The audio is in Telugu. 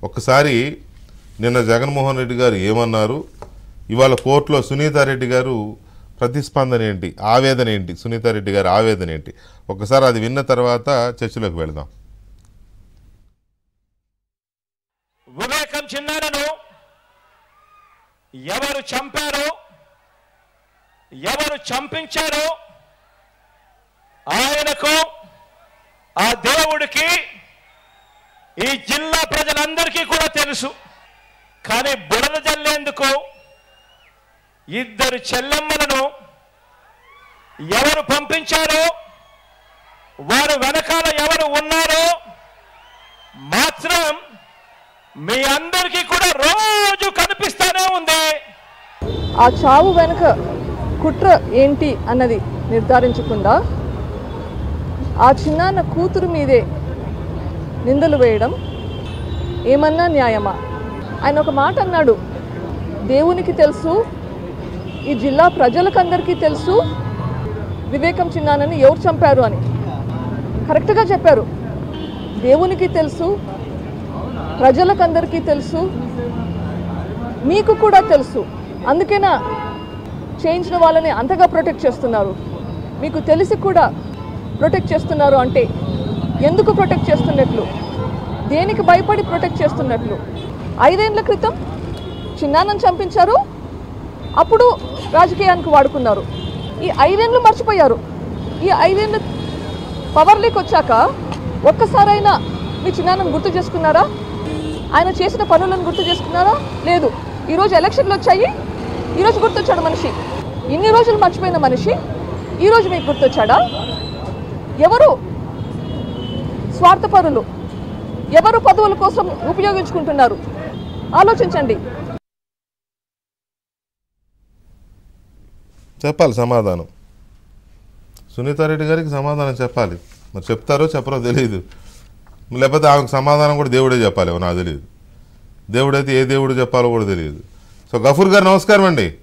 ఒక్కసారి నిన్న జగన్మోహన్ రెడ్డి గారు ఏమన్నారు ఇవాళ కోర్టులో సునీతారెడ్డి గారు ప్రతిస్పందన ఏంటి ఆవేదన ఏంటి సునీతారెడ్డి గారి ఆవేదన ఏంటి ఒకసారి అది విన్న తర్వాత చర్చలోకి వెళదాం వివేకం చిన్నారను ఎవరు చంపారో ఎవరు చంపించారో ఆయనకు ఆ దేవుడికి ఈ జిల్లా ప్రజలందరికీ కూడా తెలుసు కానీ బురద జల్లేందుకు ఇద్దరు చెల్లెమ్మలను ఎవరు పంపించారో వారు వెనకాల ఎవరు ఉన్నారో మాత్రం మీ అందరికీ కూడా రోజు కనిపిస్తానే ఉంది ఆ చావు వెనుక కుట్ర ఏంటి అన్నది నిర్ధారించకుండా ఆ చిన్నాన్న కూతురు మీదే నిందలు వేయడం ఏమన్నా న్యాయమా ఆయన ఒక మాట అన్నాడు దేవునికి తెలుసు ఈ జిల్లా ప్రజలకందరికీ తెలుసు వివేకం చిన్నానని ఎవరు చంపారు అని కరెక్ట్గా చెప్పారు దేవునికి తెలుసు ప్రజలకందరికీ తెలుసు మీకు కూడా తెలుసు అందుకేనా చేయించిన వాళ్ళని అంతగా ప్రొటెక్ట్ చేస్తున్నారు మీకు తెలిసి కూడా ప్రొటెక్ట్ చేస్తున్నారు అంటే ఎందుకు ప్రొటెక్ట్ చేస్తున్నట్లు దేనికి భయపడి ప్రొటెక్ట్ చేస్తున్నట్లు ఐదేళ్ల క్రితం చిన్నాన్నను చంపించారు అప్పుడు రాజకీయానికి వాడుకున్నారు ఈ ఐదేళ్ళు మర్చిపోయారు ఈ ఐదేళ్ళు పవర్లోకి వచ్చాక ఒక్కసారైనా మీ చిన్నాన్నను గుర్తు చేసుకున్నారా ఆయన చేసిన పనులను గుర్తు చేసుకున్నారా లేదు ఈరోజు ఎలక్షన్లు వచ్చాయి ఈరోజు గుర్తొచ్చాడు మనిషి ఇన్ని రోజులు మర్చిపోయిన మనిషి ఈరోజు మీకు గుర్తొచ్చాడా ఎవరు స్వార్థపరులు ఎవరు పదవుల కోసం ఉపయోగించుకుంటున్నారు ఆలోచించండి చెప్పాలి సమాధానం సునీతారెడ్డి గారికి సమాధానం చెప్పాలి మరి చెప్తారో చెప్పరో తెలియదు లేకపోతే ఆమెకు సమాధానం కూడా దేవుడే చెప్పాలి నాకు తెలియదు దేవుడైతే ఏ దేవుడు చెప్పాలో కూడా తెలియదు సో గఫూర్ గారు నమస్కారం అండి